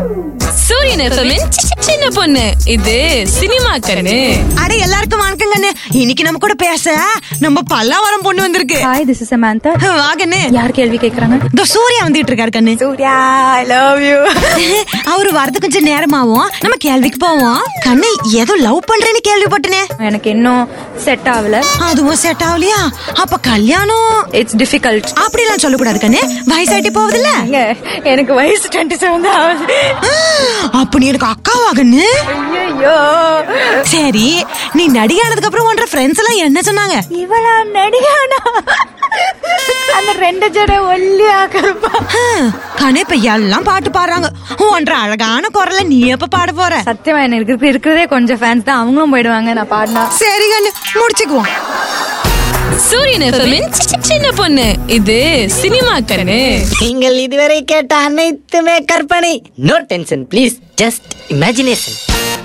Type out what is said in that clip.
சூரியன் எஃப்எம்மின் சின்ன பொண்ணு இது சினிமா கண்ணு அட எல்லாருக்கும் வணக்கம் கண்ணு இன்னைக்கு நம்ம கூட பேச நம்ம பல்லாவரம் பொண்ணு வந்திருக்கு ஹாய் திஸ் இஸ் சமந்தா வா கண்ணு யார் கேள்வி கேக்குறாங்க இந்த சூர்யா வந்துட்டு இருக்காரு கண்ணு சூர்யா ஐ லவ் யூ அவரு வரது கொஞ்சம் நேரமாவும் நம்ம கேள்விக்கு போவோம் கண்ணு ஏதோ லவ் பண்றேன்னு கேள்விப்பட்டனே எனக்கு இன்னும் செட் ஆகல அதுவும் செட் ஆகலையா அப்ப கல்யாணம் இட்ஸ் டிஃபிகல்ட் அப்படிலாம் சொல்லக்கூடாது கண்ணு வயசாயிட்டு போகுதுல்ல எனக்கு வயசு டுவெண்ட்டி செவன் தான் ஆகுது அப்ப நீ எனக்கு அக்காவா கண்ணு ஐயோ சரி நீ நடிகானதுக்கு அப்புறம் உன்ற ஃப்ரெண்ட்ஸ் எல்லாம் என்ன சொன்னாங்க இவளா நடிகானா அந்த ரெண்டு ஜட ஒல்லியா கருப்பா ஹம், கண்ணு இப்ப எல்லாம் பாட்டு பாடுறாங்க உன்ற அழகான குரல நீ எப்ப பாட போற சத்தியமா எனக்கு இருக்கிறதே கொஞ்சம் ஃபேன்ஸ் தான் அவங்களும் போயிடுவாங்க நான் பாடினா சரி கண்ணு முடிச்சுக்குவோம் சூரியன் எஃப்எம்மின் சின்ன பொண்ணு இது சினிமா கண்ணு நீங்கள் இதுவரை கேட்ட அனைத்துமே கற்பனை no tension please just imagination